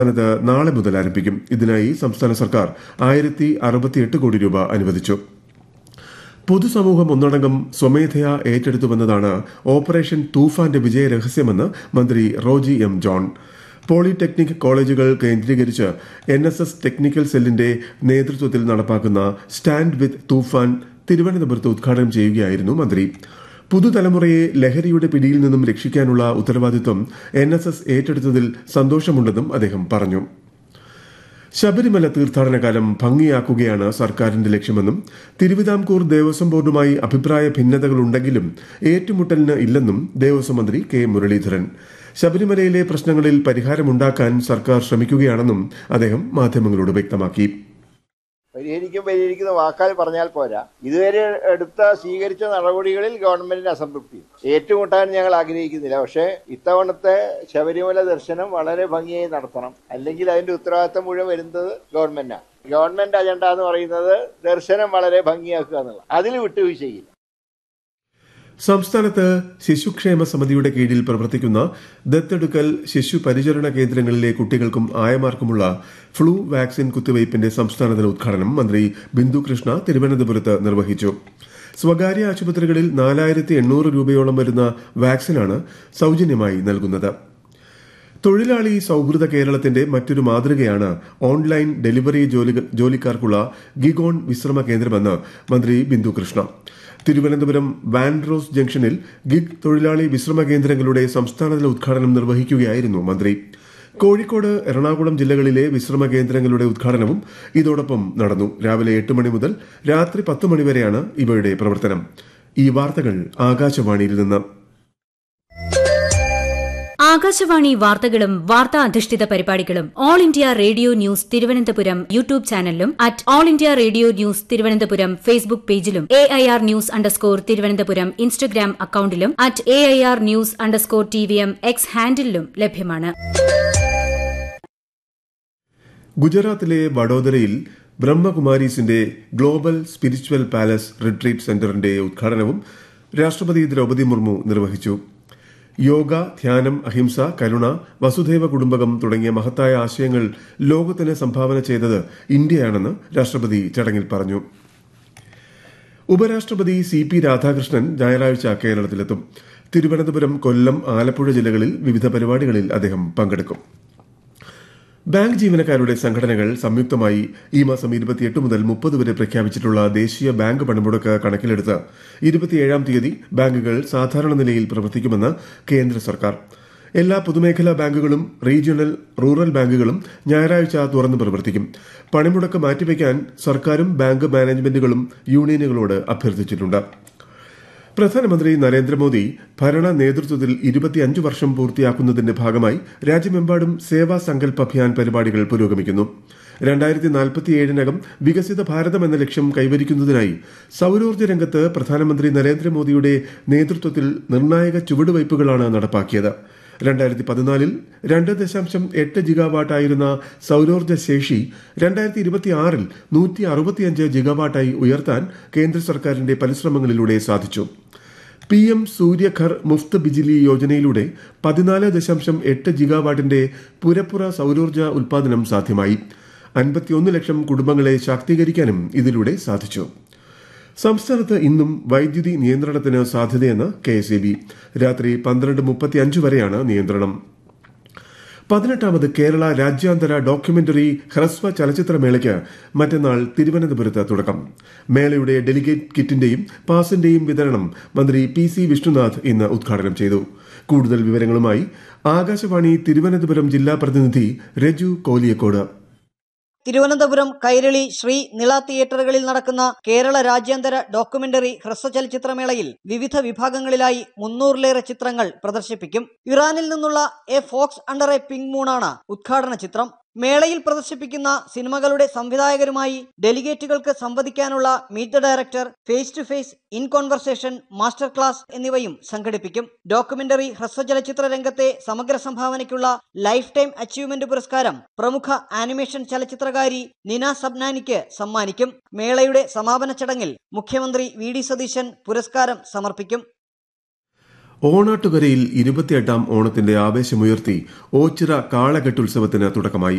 സംസ്ഥാനത്ത് നാളെ മുതൽ ആരംഭിക്കും ഇതിനായി സംസ്ഥാന സർക്കാർ ആയിരത്തി അറുപത്തിയെട്ട് കോടി രൂപ അനുവദിച്ചു പൊതുസമൂഹം ഒന്നടങ്കം സ്വമേധയാ ഏറ്റെടുത്തുവെന്നതാണ് ഓപ്പറേഷൻ തൂഫാന്റെ വിജയരഹസ്യമെന്ന് മന്ത്രി റോജി എം ജോൺ പോളിടെക്നിക് കോളേജുകൾ കേന്ദ്രീകരിച്ച് എൻ എസ് എസ് ടെക്നിക്കൽ സെല്ലിന്റെ നേതൃത്വത്തിൽ നടപ്പാക്കുന്ന സ്റ്റാൻഡ് വിത്ത് തൂഫാൻ തിരുവനന്തപുരത്ത് ഉദ്ഘാടനം ചെയ്യുകയായിരുന്നു മന്ത്രി പുതുതലമുറയെ ലഹരിയുടെ പിടിയിൽ നിന്നും രക്ഷിക്കാനുള്ള ഉത്തരവാദിത്വം എൻ എസ് എസ് ഏറ്റെടുത്തതിൽ സന്തോഷമുണ്ടെന്നും അദ്ദേഹം പറഞ്ഞു ശബരിമല തീർത്ഥാടന കാലം ഭംഗിയാക്കുകയാണ് സർക്കാരിന്റെ ലക്ഷ്യമെന്നും തിരുവിതാംകൂർ ദേവസ്വം ബോർഡുമായി അഭിപ്രായ ഭിന്നതകളുണ്ടെങ്കിലും ഏറ്റുമുട്ടലിന് ഇല്ലെന്നും ദേവസ്വം മന്ത്രി കെ മുരളീധരൻ ശബരിമലയിലെ പ്രശ്നങ്ങളിൽ പരിഹാരമുണ്ടാക്കാൻ സർക്കാർ ശ്രമിക്കുകയാണെന്നും അദ്ദേഹം മാധ്യമങ്ങളോട് വ്യക്തമാക്കി പരിഹരിക്കും പരിഹരിക്കുന്ന വാക്കാൽ പറഞ്ഞാൽ പോരാ ഇതുവരെ എടുത്ത സ്വീകരിച്ച നടപടികളിൽ ഗവൺമെന്റിന് അസംതൃപ്തി ഏറ്റുമുട്ടാൻ ഞങ്ങൾ ആഗ്രഹിക്കുന്നില്ല പക്ഷേ ഇത്തവണത്തെ ശബരിമല ദർശനം വളരെ ഭംഗിയായി നടത്തണം അല്ലെങ്കിൽ അതിന്റെ ഉത്തരവാദിത്തം മുഴുവൻ വരുന്നത് ഗവൺമെന്റാണ് ഗവൺമെന്റ് അജണ്ട എന്ന് പറയുന്നത് ദർശനം വളരെ ഭംഗിയാക്കുക എന്നുള്ളത് അതിൽ വിട്ടുവീഴ്ചയില്ല സംസ്ഥാനത്ത് ശിശുക്ഷേമ സമിതിയുടെ കീഴിൽ പ്രവർത്തിക്കുന്ന ദത്തെടുക്കൽ ശിശു പരിചരണ കേന്ദ്രങ്ങളിലെ കുട്ടികൾക്കും ആയമാർക്കുമുള്ള ഫ്ലൂ വാക്സിൻ കുത്തിവയ്പിന്റെ സംസ്ഥാനതല ഉദ്ഘാടനം മന്ത്രി ബിന്ദു കൃഷ്ണ തിരുവനന്തപുരത്ത് നിർവഹിച്ചു സ്വകാര്യ ആശുപത്രികളിൽ നാലായിരത്തി എണ്ണൂറ് രൂപയോളം വരുന്ന വാക്സിനാണ് സൌജന്യമായി നൽകുന്നത് തൊഴിലാളി സൌഹൃദ കേരളത്തിന്റെ മറ്റൊരു മാതൃകയാണ് ഓൺലൈൻ ഡെലിവറി ജോലികൾ ജോലിക്കാർക്കുള്ള ഗിഗോൺ വിശ്രമ കേന്ദ്രമെന്ന് മന്ത്രി ബിന്ദു കൃഷ്ണ തിരുവനന്തപുരം വാൻഡ്രോസ് ജംഗ്ഷനിൽ ഗിഗ് തൊഴിലാളി വിശ്രമ കേന്ദ്രങ്ങളുടെ സംസ്ഥാനതല ഉദ്ഘാടനം നിർവഹിക്കുകയായിരുന്നു മന്ത്രി കോഴിക്കോട് എറണാകുളം ജില്ലകളിലെ വിശ്രമ കേന്ദ്രങ്ങളുടെ ഉദ്ഘാടനവും ഇതോടൊപ്പം നടന്നു രാവിലെ എട്ട് മണി മുതൽ രാത്രി പത്ത് മണിവരെയാണ് ഇവയുടെ പ്രവർത്തനം ഈ വാർത്തകൾ ആകാശവാണിയിൽ നിന്ന് ആകാശവാണി വാർത്തകളും വാർത്താ അധിഷ്ഠിത പരിപാടികളും All India Radio news Thiruvananthapuram YouTube ചാനലിലും at All India Radio news Thiruvananthapuram Facebook പേജിലും A I R news underscore Thiruvananthapuram Instagram അക്കൌണ്ടിലും at A I R news underscore T V M X ഹാൻഡിലും ലഭ്യമാണ് ഗുജറാത്തിലെ വഡോദരയിൽ ബ്രഹ്മകുമാരീസിന്റെ ഗ്ലോബൽ സ്പിരിച്വൽ പാലസ് റിട്രീറ്റ് സെന്ററിന്റെ ഉദ്ഘാടനവും രാഷ്ട്രപതി ദ്രൌപദി മുർമു നിർവഹിച്ചു യോഗ ധ്യാനം അഹിംസ കരുണ വസുധൈവ കുടുംബകം തുടങ്ങിയ മഹത്തായ ആശയങ്ങൾ ലോകത്തിന് സംഭാവന ചെയ്തത് ഇന്ത്യയാണെന്ന് രാഷ്ട്രപതി ചടങ്ങിൽ പറഞ്ഞു ഉപരാഷ്ട്രപതി സി പി രാധാകൃഷ്ണൻ ഞായറാഴ്ച കേരളത്തിലെത്തും തിരുവനന്തപുരം കൊല്ലം ആലപ്പുഴ ജില്ലകളിൽ വിവിധ പരിപാടികളിൽ അദ്ദേഹം പങ്കെടുക്കും ബാങ്ക് ജീവനക്കാരുടെ സംഘടനകൾ സംയുക്തമായി ഈ മാസം ഇരുപത്തിയെട്ട് മുതൽ മുപ്പത് വരെ പ്രഖ്യാപിച്ചിട്ടുള്ള ദേശീയ ബാങ്ക് പണിമുടക്ക് കണക്കിലെടുത്ത് ഇരുപത്തിയേഴാം തീയതി ബാങ്കുകൾ സാധാരണ നിലയിൽ പ്രവർത്തിക്കുമെന്ന് കേന്ദ്ര സർക്കാർ എല്ലാ പൊതുമേഖലാ ബാങ്കുകളും റീജിയണൽ റൂറൽ ബാങ്കുകളും ഞായറാഴ്ച തുറന്ന് പ്രവർത്തിക്കും പണിമുടക്ക് മാറ്റിവെക്കാൻ സർക്കാരും ബാങ്ക് മാനേജ്മെന്റുകളും യൂണിയനുകളോട് അഭ്യർത്ഥിച്ചിട്ടുണ്ട് പ്രധാനമന്ത്രി നരേന്ദ്രമോദി ഭരണ നേതൃത്വത്തിൽ ഇരുപത്തിയഞ്ച് വർഷം പൂർത്തിയാക്കുന്നതിന്റെ ഭാഗമായി രാജ്യമെമ്പാടും സേവാ സങ്കൽപ് അഭിയാൻ പരിപാടികൾ പുരോഗമിക്കുന്നു രണ്ടായിരത്തി നാൽപ്പത്തിയേഴിനകം വികസിത ഭാരതം എന്ന ലക്ഷ്യം കൈവരിക്കുന്നതിനായി സൌരോർജ്ജ രംഗത്ത് പ്രധാനമന്ത്രി നരേന്ദ്രമോദിയുടെ നേതൃത്വത്തിൽ നിർണായക ചുവടുവയ്പുകളാണ് നടപ്പാക്കിയത് രണ്ടായിരത്തി പതിനാലിൽ രണ്ട് ദശാംശം എട്ട് ജിഗാവാട്ടായിരുന്ന സൌരോർജ്ജ ശേഷി രണ്ടായിരത്തി ഇരുപത്തിയാറിൽ നൂറ്റി അറുപത്തിയഞ്ച് ജിഗാവാട്ടായി ഉയർത്താൻ കേന്ദ്ര സർക്കാരിന്റെ പരിശ്രമങ്ങളിലൂടെ സാധിച്ചു പി എം സൂര്യഘർ മുഫ്ത് ബിജിലി യോജനയിലൂടെ പതിനാല് ദശാംശം എട്ട് ജിഗാവാട്ടിന്റെ പുരപ്പുറ സൌരോർജ്ജ ഉൽപാദനം സാധ്യമായി അൻപത്തിയൊന്ന് ലക്ഷം കുടുംബങ്ങളെ ശാക്തീകരിക്കാനും ഇതിലൂടെ സാധിച്ചു സംസ്ഥാനത്ത് ഇന്നും വൈദ്യുതി നിയന്ത്രണത്തിന് സാധ്യതയെന്ന് കെ എസ് ബി രാത്രി പന്ത്രണ്ട് മുപ്പത്തിയഞ്ച് വരെയാണ് നിയന്ത്രണം പതിനെട്ടാമത് കേരള രാജ്യാന്തര ഡോക്യുമെന്ററി ഹ്രസ്വ ചലച്ചിത്രമേളയ്ക്ക് മറ്റന്നാൾ തിരുവനന്തപുരത്ത് തുടക്കം മേളയുടെ ഡെലിഗേറ്റ് കിറ്റിന്റെയും പാസിന്റെയും വിതരണം മന്ത്രി പി സി വിഷ്ണുനാഥ് ഇന്ന് ഉദ്ഘാടനം ചെയ്തു കൂടുതൽ വിവരങ്ങളുമായി ആകാശവാണി തിരുവനന്തപുരം ജില്ലാ പ്രതിനിധി രജു കോലിയക്കോട് തിരുവനന്തപുരം കൈരളി ശ്രീ നിള തിയേറ്ററുകളിൽ നടക്കുന്ന കേരള രാജ്യാന്തര ഡോക്യുമെന്ററി ഹ്രസ്വചലച്ചിത്രമേളയിൽ വിവിധ വിഭാഗങ്ങളിലായി മുന്നൂറിലേറെ ചിത്രങ്ങൾ പ്രദർശിപ്പിക്കും ഇറാനിൽ നിന്നുള്ള a fox under a pink മൂണാണ് ഉദ്ഘാടന ചിത്രം മേളയിൽ പ്രദർശിപ്പിക്കുന്ന സിനിമകളുടെ സംവിധായകരുമായി ഡെലിഗേറ്റുകൾക്ക് സംവദിക്കാനുള്ള meet the director face to face in conversation master class എന്നിവയും സംഘടിപ്പിക്കും ഡോക്യുമെന്ററി ഹ്രസ്വചലച്ചിത്ര രംഗത്തെ സമഗ്ര സംഭാവനയ്ക്കുള്ള ലൈഫ് ടൈം അച്ചീവ്മെന്റ് പുരസ്കാരം പ്രമുഖ ആനിമേഷൻ ചലച്ചിത്രകാരി നിന സബ്നാനിക്ക് സമ്മാനിക്കും മേളയുടെ സമാപന ചടങ്ങിൽ മുഖ്യമന്ത്രി വി ഡി സതീശൻ പുരസ്കാരം സമർപ്പിക്കും ഓണാട്ടുകരയിൽ ഇരുപത്തിയെട്ടാം ഓണത്തിന്റെ ആവേശമുയർത്തി ഓച്ചിറ കാളകെട്ടുത്സവത്തിന് തുടക്കമായി